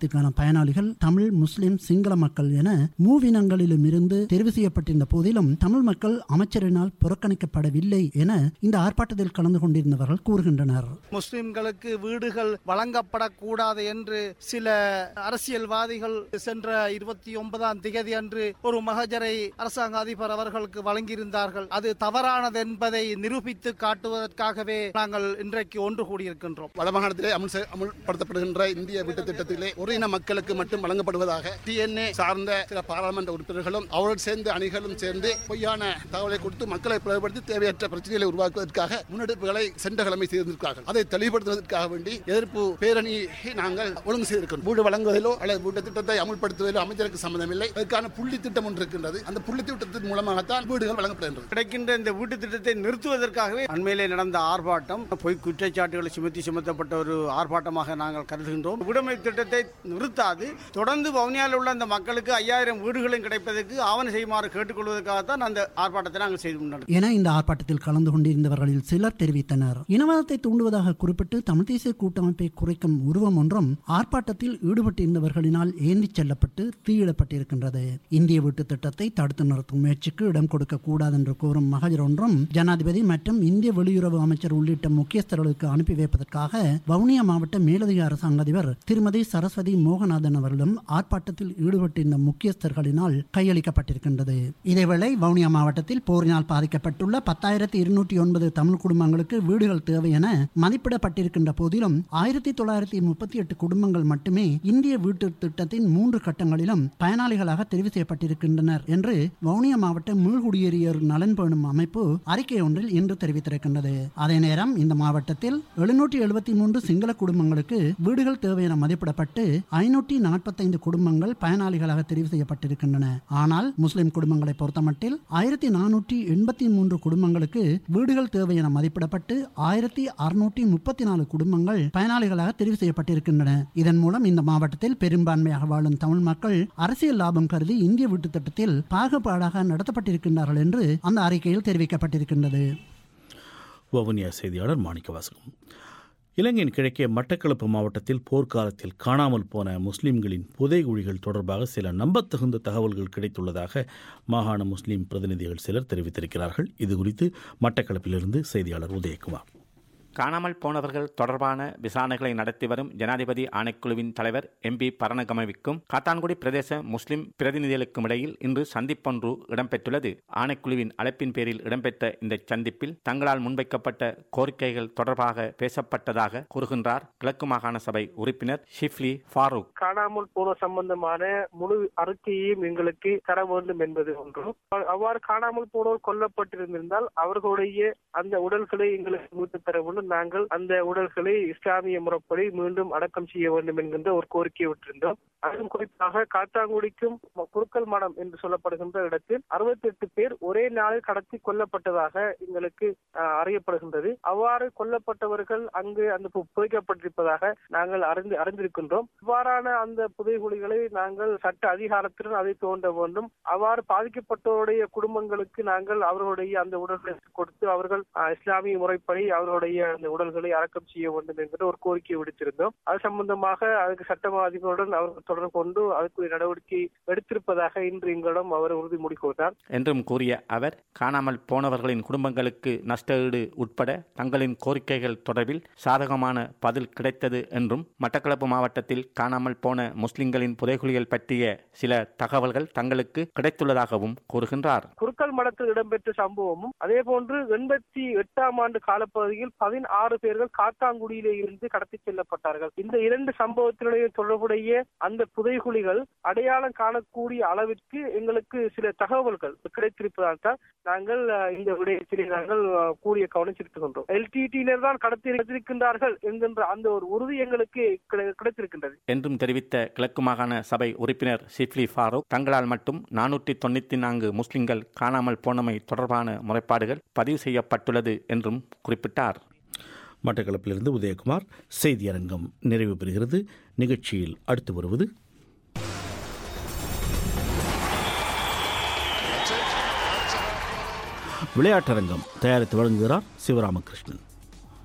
லட்சத்துக்கான பயனாளிகள் தமிழ் முஸ்லிம் சிங்கள மக்கள் என மூவினங்களிலும் இருந்து தெரிவு செய்யப்பட்டிருந்த போதிலும் தமிழ் மக்கள் அமைச்சரினால் புறக்கணிக்கப்படவில்லை என இந்த ஆர்ப்பாட்டத்தில் கலந்து கொண்டிருந்தவர்கள் கூறுகின்றனர் முஸ்லிம்களுக்கு வீடுகள் வழங்கப்படக்கூடாது என்று சில அரசியல்வாதிகள் சென்ற இருபத்தி ஒன்பதாம் திகதி அன்று ஒரு மகஜரை அரசாங்க அதிபர் அவர்களுக்கு வழங்கியிருந்தார்கள் அது தவறானது என்பதை நிரூபித்து காட்டுவதற்காகவே நாங்கள் இன்றைக்கு ஒன்று கூடியிருக்கின்றோம் வடமாகாணத்திலே அமுல் செ- அமுல்படுத்தப்படுகின்ற இந்திய வீட்டு திட்டத்திலே ஒரு இன மக்களுக்கு மட்டும் வழங்கப்படுவதாக டிஎன்ஏ சார்ந்த சில பாராளுமன்ற உறுப்பினர்களும் அவரோடு சேர்ந்த அணிகளும் சேர்ந்து பொய்யான தகவலை கொடுத்து மக்களை பிளவுபடுத்தி தேவையற்ற பிரச்சனைகளை உருவாக்குவதற்காக முன்னெடுப்புகளை சென்ற கிழமை செய்திருக்கிறார்கள் அதை தெளிவுபடுத்துவதற்காக வேண்டி எதிர்ப்பு பேரணியை நாங்கள் ஒழுங்கு செய்திருக்கிறோம் வீடு வழங்குவதிலோ அல்லது வீட்டு திட்டத்தை அமுல்படுத்துவதிலோ அமைச்சருக்கு சம்பந்தமில்லை அதற்கான புள்ளி திட்டம் ஒன்று இருக்கின்றது அந்த புள்ளி திட்டத்தின் மூலமாகத்தான் வீடுகள் வழங்கப்படுகின்றது கிடைக்கின்ற இந்த வீட்டு திட்டத்தை நிறுத்துவதற்காகவே அண்மையிலே நடந்த ஆர்ப்பாட்டம் பொய் குற்றச்சாட்டுகளை சுமத்தி சுமத்தப்பட்ட ஒரு ஆர்ப்பாட்டமாக நாங்கள் கருதுகின்றோம் விடுமை திட்டத்தை நிறுத்தாது தொடர்ந்து வவுனியாவில் உள்ள அந்த மக்களுக்கு ஐயாயிரம் வீடுகளும் கிடைப்பதற்கு ஆவணம் செய்யுமாறு கேட்டுக்கொள்வதற்காகத்தான் அந்த ஆர்ப்பாட்டத்தை நாங்கள் செய்து கொண்டோம் என இந்த ஆர்ப்பாட்டத்தில் கலந்து கொண்டிருந்தவர்களில் சிலர் தெரிவித்தனர் இனவாதத்தை தூண்டுவதாக குறிப்பிட்டு தமிழ் தேசிய கூட்டமைப்பை குறைக்கும் உருவம் ஒன்றும் ஆர்ப்பாட்டத்தில் ஈடுபட்டிருந்தவர்களினால் ஏந்திச் செல்லப்பட்டு தீயிடப்பட்டிருக்கின்றது இந்திய வீட்டு திட்டத்தை தடுத்து நிறுத்தும் முயற்சிக்கு இடம் கொடுக்க கூடாது என்று கூறும் மகஜர் ஒன்றும் ஜனாதிபதி மற்றும் இந்திய வெளியுறவு அமைச்சர் உள்ளிட்ட முக்கியஸ்தர்களுக்கு அனுப்பி வைப்பதற்காக வவுனியா மாவட்ட மேலதிக அரசாங்க அதிபர் திருமதி சரஸ்வதி மோகநாதன் அவர்களும் ஆர்ப்பாட்டத்தில் ஈடுபட்டிருந்த முக்கியஸ்தர்களினால் கையளிக்கப்பட்டிருக்கின்றது இதேவேளை வவுனியா மாவட்டத்தில் போரினால் பாதிக்கப்பட்டுள்ள பத்தாயிரத்தி இருநூற்றி ஒன்பது தமிழ் குடும்பங்களுக்கு வீடுகள் தேவை என மதிப்பிடப்பட்டிருக்கின்ற போதிலும் ஆயிரத்தி தொள்ளாயிரத்தி முப்பத்தி எட்டு குடும்பங்கள் மட்டுமே இந்திய வீட்டு திட்டத்தின் மூன்று கட்டங்களிலும் பயனாளிகளாக தெரிவு செய்யப்பட்டிருக்கின்றனர் என்று வவுனியா மாவட்ட மீள்குடியேறியோர் நலன் பேணும் அமைப்பு அறிக்கை ஒன்றில் இன்று தெரிவித்திருக்கின்றது அதே நேரம் இந்த மாவட்டத்தில் எழுநூற்றி எழுபத்தி மூன்று சிங்கள குடும்பங்களுக்கு வீடுகள் தேவை என மதிப்பிடப்பட்டு ஐநூற்றி நாற்பத்தைந்து குடும்பங்கள் பயனாளிகளாக தெரிவு செய்யப்பட்டிருக்கின்றன ஆனால் முஸ்லிம் குடும்பங்களை பொறுத்தமட்டில் ஆயிரத்தி நானூற்றி எண்பத்தி மூன்று குடும்பங்களுக்கு வீடுகள் தேவை என மதிப்பிடப்பட்டு ஆயிரத்தி அறுநூற்றி முப்பத்தி நாலு குடும்பங்கள் பயனாளிகளாக தெரிவு செய்யப்பட்டிருக்கின்றன இதன் மூலம் இந்த மாவட்டத்தில் பெரும்பான்மையாக வாழும் தமிழ் மக்கள் அரசியல் லாபம் கருதி இந்திய வீட்டு திட்டத்தில் பாகுபாடாக நடத்தப்பட்டிருக்கின்றார்கள் என்று அந்த அறிக்கையில் தெரிவிக்கப்பட்டிருக்கின்றது வவுனியா செய்தியாளர் மாணிக்கவாசகம் இலங்கையின் கிழக்கே மட்டக்களப்பு மாவட்டத்தில் போர்க்காலத்தில் காணாமல் போன முஸ்லிம்களின் புதைகுழிகள் தொடர்பாக சில நம்பத்தகுந்த தகவல்கள் கிடைத்துள்ளதாக மாகாண முஸ்லிம் பிரதிநிதிகள் சிலர் தெரிவித்திருக்கிறார்கள் இது குறித்து மட்டக்களப்பிலிருந்து செய்தியாளர் உதயகுமார் காணாமல் போனவர்கள் தொடர்பான விசாரணைகளை நடத்தி வரும் ஜனாதிபதி ஆணைக்குழுவின் தலைவர் எம்பி பரணகமவிக்கும் காத்தான்குடி பிரதேச முஸ்லிம் பிரதிநிதிகளுக்கும் இடையில் இன்று சந்திப்பொன்று இடம்பெற்றுள்ளது ஆணைக்குழுவின் அழைப்பின் பேரில் இடம்பெற்ற இந்த சந்திப்பில் தங்களால் முன்வைக்கப்பட்ட கோரிக்கைகள் தொடர்பாக பேசப்பட்டதாக கூறுகின்றார் கிழக்கு மாகாண சபை உறுப்பினர் ஷிஃப்லி ஃபாரூக் காணாமல் போன சம்பந்தமான முழு அறிக்கையையும் எங்களுக்கு தர வேண்டும் என்பது ஒன்று அவ்வாறு காணாமல் போனோர் கொல்லப்பட்டிருந்திருந்தால் அவர்களுடைய அந்த உடல்களை எங்களுக்கு மீட்டு தர வேண்டும் நாங்கள் அந்த உடல்களை இஸ்லாமிய முறைப்படி மீண்டும் அடக்கம் செய்ய வேண்டும் என்கின்ற ஒரு கோரிக்கை விட்டிருந்தோம் அதுவும் குறிப்பாக காத்தாங்குடிக்கும் குறுக்கல் மடம் என்று சொல்லப்படுகின்ற இடத்தில் அறுபத்தி எட்டு பேர் ஒரே நாளில் கடத்தி கொல்லப்பட்டதாக எங்களுக்கு அஹ், அறியப்படுகின்றது அவ்வாறு கொல்லப்பட்டவர்கள் அங்கு அந்த பு- புதைக்கப்பட்டிருப்பதாக நாங்கள் அறிந்து அறிந்திருக்கின்றோம் இவ்வாறான அந்த புதைகுழிகளை நாங்கள் சட்ட அதிகாரத்துடன் அதை தோண்ட வேண்டும் அவ்வாறு பாதிக்கப்பட்டவருடைய குடும்பங்களுக்கு நாங்கள் அவர்களுடைய அந்த உடல்களை கொடுத்து அவர்கள் அஹ், இஸ்லாமிய முறைப்படி அவர்களுடைய அந்த உடல்களை அடக்கம் செய்ய வேண்டும் என்கிற ஒரு கோரிக்கை விடுத்திருந்தோம் அது சம்பந்தமாக அதுக்கு சட்டமா அதிபருடன் அவர்கள் தொடர்பு கொண்டு அதுக்குரிய நடவடிக்கை எடுத்திருப்பதாக இன்று எங்களிடம் அவர் உறுதிமொழி கூறினார் என்றும் கூறிய அவர் காணாமல் போனவர்களின் குடும்பங்களுக்கு நஷ்டஈடு உட்பட தங்களின் கோரிக்கைகள் தொடர்பில் சாதகமான பதில் கிடைத்தது என்றும் மட்டக்களப்பு மாவட்டத்தில் காணாமல் போன முஸ்லிம்களின் புதைகுழிகள் பற்றிய சில தகவல்கள் தங்களுக்கு கிடைத்துள்ளதாகவும் கூறுகின்றார் குறுக்கல் மடத்தில் இடம்பெற்ற சம்பவமும் அதே போன்று எண்பத்தி எட்டாம் ஆண்டு காலப்பகுதியில் பதினாறு பேர்கள் காத்தாங்குடியிலே இருந்து கடத்தி செல்லப்பட்டார்கள் இந்த இரண்டு சம்பவத்தினுடைய தொடர்புடைய அந்த புதைகுழிகள் அடையாளம் காணக்கூடிய அளவிற்கு எங்களுக்கு சில தகவல்கள் கிடைத்திருப்பதால் தான் நாங்கள் அஹ், இந்த விடயத்திலே நாங்கள் அஹ், கூறிய கவனம் செலுத்துகின்றோம் எல்டிடியினர் தான் கடத்தி இருக்கின்றார்கள் என்கின்ற அந்த ஒரு உறுதி எங்களுக்கு கிடை- கிடைத்திருக்கின்றது என்றும் தெரிவித்த கிழக்கு மாகாண சபை உறுப்பினர் ஷிஃப்லி ஃபாரூக் தங்களால் மட்டும் நானூற்றி தொண்ணூற்றி நான்கு முஸ்லிம்கள் காணாமல் போனமை தொடர்பான முறைப்பாடுகள் பதிவு செய்யப்பட்டுள்ளது என்றும் குறிப்பிட்டார் மட்டக்களப்பிலிருந்து உதயகுமார் செய்தியரங்கம் நிறைவு பெறுகிறது நிகழ்ச்சியில் அடுத்து வருவது விளையாட்டரங்கம் தயாரித்து வழங்குகிறார் சிவராமகிருஷ்ணன்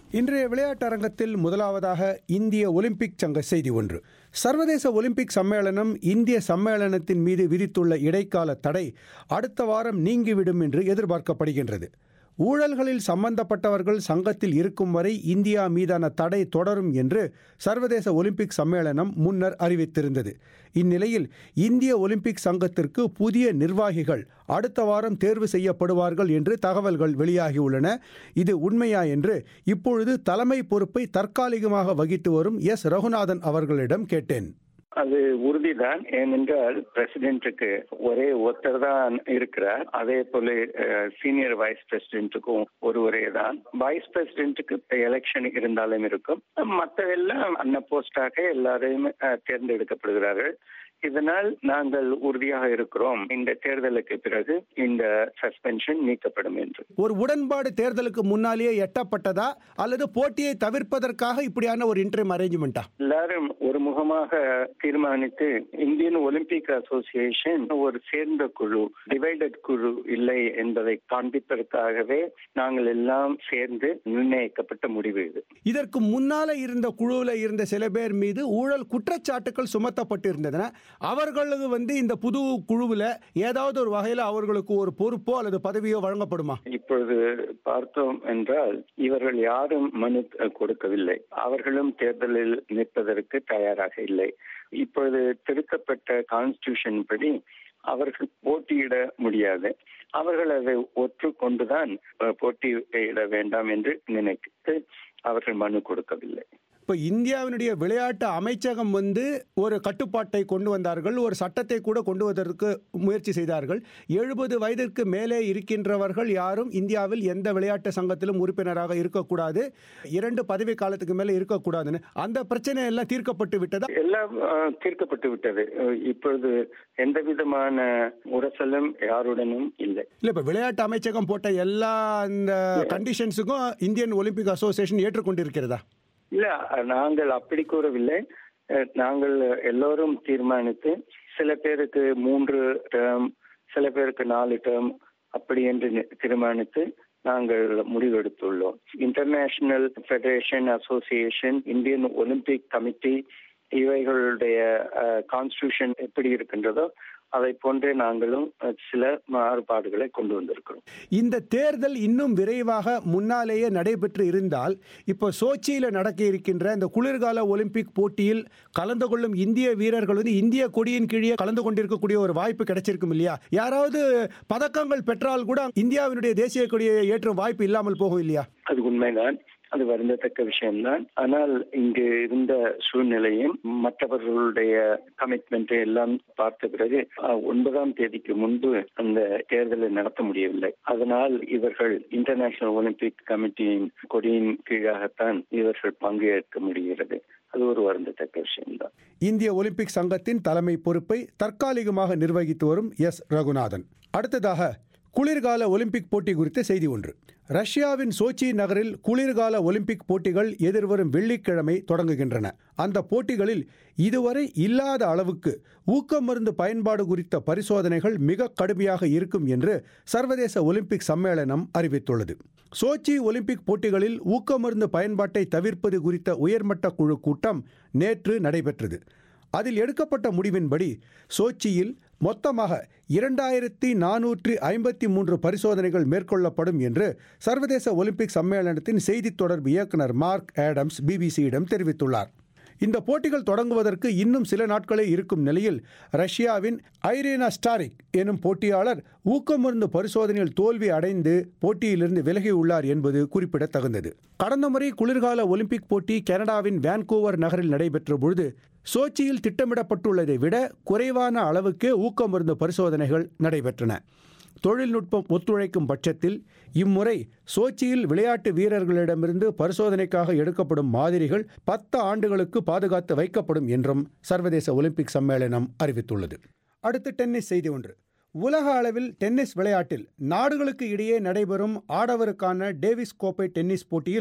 இன்றைய விளையாட்டரங்கத்தில் முதலாவதாக இந்திய ஒலிம்பிக் சங்க செய்தி ஒன்று சர்வதேச ஒலிம்பிக் சம்மேளனம் இந்திய சம்மேளனத்தின் மீது விதித்துள்ள இடைக்கால தடை அடுத்த வாரம் நீங்கிவிடும் என்று எதிர்பார்க்கப்படுகின்றது ஊழல்களில் சம்பந்தப்பட்டவர்கள் சங்கத்தில் இருக்கும் வரை இந்தியா மீதான தடை தொடரும் என்று சர்வதேச ஒலிம்பிக் சம்மேளனம் முன்னர் அறிவித்திருந்தது இந்நிலையில் இந்திய ஒலிம்பிக் சங்கத்திற்கு புதிய நிர்வாகிகள் அடுத்த வாரம் தேர்வு செய்யப்படுவார்கள் என்று தகவல்கள் வெளியாகியுள்ளன இது உண்மையா என்று இப்பொழுது தலைமை பொறுப்பை தற்காலிகமாக வகித்து வரும் எஸ் ரகுநாதன் அவர்களிடம் கேட்டேன் அது உறுதிதான் ஏனென்றால் பிரசிடென்ட்டுக்கு ஒரே ஒருத்தர் தான் இருக்கிறார் அதே போல சீனியர் வைஸ் பிரசிடென்ட்டுக்கும் ஒருவரே தான் வைஸ் பிரசிடென்ட்டுக்கு எலெக்ஷன் இருந்தாலும் இருக்கும் மற்ற எல்லாம் அன்ன போஸ்டாக எல்லாரையும் அஹ், தேர்ந்தெடுக்கப்படுகிறார்கள் இதனால் நாங்கள் உறுதியாக இருக்கிறோம் இந்த தேர்தலுக்கு பிறகு இந்த சஸ்பென்ஷன் நீக்கப்படும் என்று ஒரு உடன்பாடு தேர்தலுக்கு முன்னாலேயே எட்டப்பட்டதா அல்லது போட்டியை தவிர்ப்பதற்காக இப்படியான ஒரு இன்டர்ம் அரேஞ்ச்மெண்டா எல்லாரும் ஒரு முகமாக தீர்மானித்து இந்தியன் ஒலிம்பிக் அசோசியேஷன் ஒரு சேர்ந்த குழு டிவைடட் குழு இல்லை என்பதை காண்பிப்பதற்காகவே நாங்கள் எல்லாம் சேர்ந்து நிர்ணயிக்கப்பட்ட முடிவு இது இதற்கு முன்னால இருந்த குழுவில் இருந்த சில பேர் மீது ஊழல் குற்றச்சாட்டுகள் சுமத்தப்பட்டு இருந்ததுன்னா அவர்களுக்கு வந்து இந்த புது குழுவில் ஏதாவது ஒரு வகையில் அவர்களுக்கு ஒரு பொறுப்போ அல்லது பதவியோ வழங்கப்படுமா இப்பொழுது பார்த்தோம் என்றால் இவர்கள் யாரும் மனு கொடுக்கவில்லை அவர்களும் தேர்தலில் நிற்பதற்கு தயாராக இல்லை இப்பொழுது திருத்தப்பட்ட கான்ஸ்டியூஷன் படி அவர்கள் போட்டியிட முடியாது அவர்கள் அதை ஒற்றுக்கொண்டுதான் அஹ், போட்டியிட வேண்டாம் என்று நினைத்து அவர்கள் மனு கொடுக்கவில்லை இப்போ இந்தியாவினுடைய விளையாட்டு அமைச்சகம் வந்து ஒரு கட்டுப்பாட்டை கொண்டு வந்தார்கள் ஒரு சட்டத்தை கூட கொண்டு வருவதற்கு முயற்சி செய்தார்கள் எழுபது வயதிற்கு மேலே இருக்கின்றவர்கள் யாரும் இந்தியாவில் எந்த விளையாட்டு சங்கத்திலும் உறுப்பினராக இருக்கக்கூடாது இரண்டு பதவி காலத்துக்கு மேலே இருக்கக்கூடாதுன்னு அந்த பிரச்சனை எல்லாம் தீர்க்கப்பட்டு விட்டதா எல்லாம் அஹ், தீர்க்கப்பட்டு விட்டது அஹ், இப்பொழுது எந்த விதமான உரசலும் யாருடனும் இல்லை இல்லை இப்போ விளையாட்டு அமைச்சகம் போட்ட எல்லா அந்த கண்டிஷன்ஸுக்கும் இந்தியன் ஒலிம்பிக் அசோசியேஷன் ஏற்றுக்கொண்டிருக்கிறதா இல்ல நாங்கள் அப்படி கூறவில்லை அஹ், நாங்கள் எல்லோரும் தீர்மானித்து சில பேருக்கு மூன்று டேர்ம் சில பேருக்கு நாலு டேர்ம் அப்படி என்று நி- தீர்மானித்து நாங்கள் முடிவெடுத்துள்ளோம் international federation association Indian Olympic committee இவைகளுடைய கான்ஸ்டியூஷன் எப்படி இருக்கின்றதோ அதை போன்றே நாங்களும் அஹ், சில மாறுபாடுகளை கொண்டு வந்திருக்கிறோம் இந்த தேர்தல் இன்னும் விரைவாக முன்னாலேயே நடைபெற்று இருந்தால் இப்போ சோச்சியில் நடக்க இருக்கின்ற இந்த குளிர்கால ஒலிம்பிக் போட்டியில் கலந்து கொள்ளும் இந்திய வீரர்கள் வந்து இந்திய கொடியின் கீழே கலந்து கொண்டிருக்கக்கூடிய ஒரு வாய்ப்பு கிடைச்சிருக்கும் இல்லையா யாராவது பதக்கங்கள் பெற்றால் கூட இந்தியாவினுடைய தேசிய கொடியை ஏற்றும் வாய்ப்பு இல்லாமல் போகும் இல்லையா அது உண்மைதான் அது வருந்தத்தக்க விஷயம்தான் ஆனால் இங்கு இருந்த சூழ்நிலையும் மற்றவர்களுடைய கமிட்மெண்ட் எல்லாம் பார்த்த பிறகு அஹ், ஒன்பதாம் தேதிக்கு முன்பு அந்த தேர்தலை நடத்த முடியவில்லை அதனால் இவர்கள் இன்டர்நேஷனல் ஒலிம்பிக் கமிட்டியின் கொடியின் கீழாகத்தான் இவர்கள் பங்கேற்க முடிகிறது அது ஒரு வருந்தத்தக்க விஷயம்தான் இந்திய ஒலிம்பிக் சங்கத்தின் தலைமை பொறுப்பை தற்காலிகமாக நிர்வகித்து வரும் எஸ் ரகுநாதன் அடுத்ததாக குளிர்கால ஒலிம்பிக் போட்டி குறித்த செய்தி ஒன்று ரஷ்யாவின் சோச்சி நகரில் குளிர்கால ஒலிம்பிக் போட்டிகள் எதிர்வரும் வெள்ளிக்கிழமை தொடங்குகின்றன அந்த போட்டிகளில் இதுவரை இல்லாத அளவுக்கு ஊக்க மருந்து பயன்பாடு குறித்த பரிசோதனைகள் மிக கடுமையாக இருக்கும் என்று சர்வதேச ஒலிம்பிக் சம்மேளனம் அறிவித்துள்ளது சோச்சி ஒலிம்பிக் போட்டிகளில் ஊக்க மருந்து பயன்பாட்டை தவிர்ப்பது குறித்த உயர்மட்ட குழு கூட்டம் நேற்று நடைபெற்றது அதில் எடுக்கப்பட்ட முடிவின்படி சோச்சியில் மொத்தமாக இரண்டாயிரத்தி நானூற்றி ஐம்பத்தி மூன்று பரிசோதனைகள் மேற்கொள்ளப்படும் என்று சர்வதேச ஒலிம்பிக் சம்மேளனத்தின் செய்தித் தொடர்பு இயக்குனர் மார்க் ஆடம்ஸ் பிபிசியிடம் தெரிவித்துள்ளார் இந்த போட்டிகள் தொடங்குவதற்கு இன்னும் சில நாட்களே இருக்கும் நிலையில் ரஷ்யாவின் ஐரேனா ஸ்டாரிக் எனும் போட்டியாளர் ஊக்கமருந்து பரிசோதனையில் தோல்வி அடைந்து போட்டியிலிருந்து விலகியுள்ளார் என்பது குறிப்பிடத்தகுந்தது கடந்த முறை குளிர்கால ஒலிம்பிக் போட்டி கனடாவின் வான்கூவர் நகரில் நடைபெற்ற பொழுது சோச்சியில் திட்டமிடப்பட்டுள்ளதை விட குறைவான அளவுக்கே ஊக்கமருந்து பரிசோதனைகள் நடைபெற்றன தொழில்நுட்பம் ஒத்துழைக்கும் பட்சத்தில் இம்முறை சோச்சியில் விளையாட்டு வீரர்களிடமிருந்து பரிசோதனைக்காக எடுக்கப்படும் மாதிரிகள் பத்து ஆண்டுகளுக்கு பாதுகாத்து வைக்கப்படும் என்றும் சர்வதேச ஒலிம்பிக் சம்மேளனம் அறிவித்துள்ளது அடுத்து டென்னிஸ் செய்தி ஒன்று உலக அளவில் டென்னிஸ் விளையாட்டில் நாடுகளுக்கு இடையே நடைபெறும் ஆடவருக்கான டேவிஸ் கோப்பை டென்னிஸ் போட்டியில்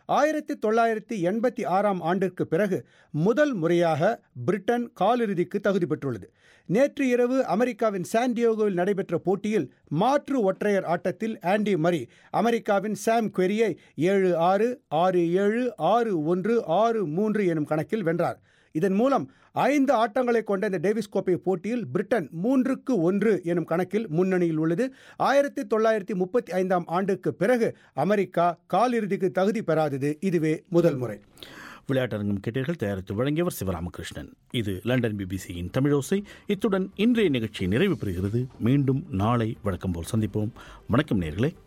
ஆயிரத்தி தொள்ளாயிரத்தி எண்பத்தி ஆறாம் ஆண்டிற்கு பிறகு முதல் முறையாக பிரிட்டன் காலிறுதிக்கு தகுதி பெற்றுள்ளது நேற்று இரவு அமெரிக்காவின் சான்டியோகோவில் நடைபெற்ற போட்டியில் மாற்று ஒற்றையர் ஆட்டத்தில் ஆண்டி மரி அமெரிக்காவின் சாம் querrey ஏழு ஆறு ஆறு ஏழு ஆறு ஒன்று ஆறு மூன்று எனும் கணக்கில் வென்றார் இதன் மூலம் ஐந்து ஆட்டங்களை கொண்ட இந்த டேவிஸ் கோப்பை போட்டியில் பிரிட்டன் மூன்றுக்கு ஒன்று எனும் கணக்கில் முன்னணியில் உள்ளது ஆயிரத்தி தொள்ளாயிரத்தி முப்பத்தி ஐந்தாம் ஆண்டுக்கு பிறகு அமெரிக்கா காலிறுதிக்கு தகுதி பெறாதது இதுவே முதல் முறை விளையாட்டரங்கம் கேட்டீர்கள் தயாரித்து வழங்கியவர் சிவராமகிருஷ்ணன் இது லண்டன் பிபிசியின் தமிழோசை இத்துடன் இன்றைய நிகழ்ச்சி நிறைவு பெறுகிறது மீண்டும் நாளை வழக்கம் போல் சந்திப்போம் வணக்கம் நேர்களே